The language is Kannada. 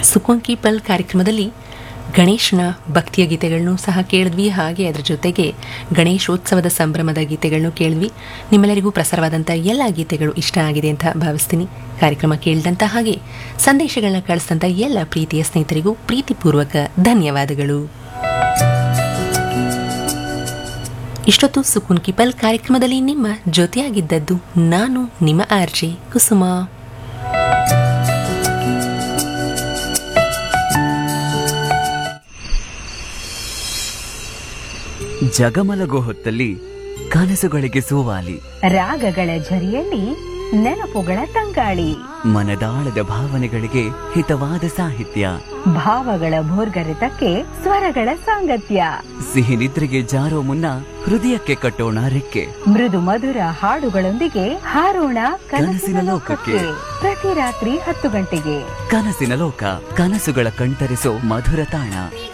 ಸುಕೊಂಕಿ ಪಲ್ ಕಾರ್ಯಕ್ರಮದಲ್ಲಿ ಗಣೇಶನ ಭಕ್ತಿಯ ಗೀತೆಗಳನ್ನು ಸಹ ಕೇಳಿದ್ವಿ ಹಾಗೆ ಅದರ ಜೊತೆಗೆ ಗಣೇಶೋತ್ಸವದ ಸಂಭ್ರಮದ ಗೀತೆಗಳನ್ನು ಕೇಳಿದ್ವಿ ನಿಮ್ಮೆಲ್ಲರಿಗೂ ಪ್ರಸಾರವಾದಂಥ ಎಲ್ಲ ಗೀತೆಗಳು ಇಷ್ಟ ಆಗಿದೆ ಅಂತ ಭಾವಿಸ್ತೀನಿ ಕಾರ್ಯಕ್ರಮ ಕೇಳಿದಂಥ ಹಾಗೆ ಸಂದೇಶಗಳನ್ನ ಕಳಿಸಿದಂಥ ಎಲ್ಲ ಪ್ರೀತಿಯ ಸ್ನೇಹಿತರಿಗೂ ಪ್ರೀತಿಪೂರ್ವಕ ಧನ್ಯವಾದಗಳು ಇಷ್ಟೊತ್ತು ಸುಕುನ್ ಕಿಪಲ್ ಕಾರ್ಯಕ್ರಮದಲ್ಲಿ ನಿಮ್ಮ ಜೊತೆಯಾಗಿದ್ದದ್ದು ನಾನು ನಿಮ್ಮ ಆರ್ಜೆ ಕುಸುಮ ಜಗಮಲಗೋ ಹೊತ್ತಲ್ಲಿ ಕನಸುಗಳಿಗೆ ಸೋವಾಲಿ ರಾಗಗಳ ಝರಿಯಲ್ಲಿ ನೆನಪುಗಳ ತಂಗಾಳಿ ಮನದಾಳದ ಭಾವನೆಗಳಿಗೆ ಹಿತವಾದ ಸಾಹಿತ್ಯ ಭಾವಗಳ ಭೋರ್ಗರೆತಕ್ಕೆ ಸ್ವರಗಳ ಸಾಂಗತ್ಯ ಸಿಹಿ ನಿದ್ರೆಗೆ ಜಾರೋ ಮುನ್ನ ಹೃದಯಕ್ಕೆ ಕಟ್ಟೋಣ ರೆಕ್ಕೆ ಮೃದು ಮಧುರ ಹಾಡುಗಳೊಂದಿಗೆ ಹಾರೋಣ ಕನಸಿನ ಕನಸಿನ ಲೋಕಕ್ಕೆ. ಲೋಕಕ್ಕೆ ಪ್ರತಿ ರಾತ್ರಿ ಹತ್ತು ಗಂಟೆಗೆ ಕನಸಿನ ಲೋಕ ಕನಸುಗಳ ಕಣ್ತರಿಸೋ ಮಧುರ ತಾಣ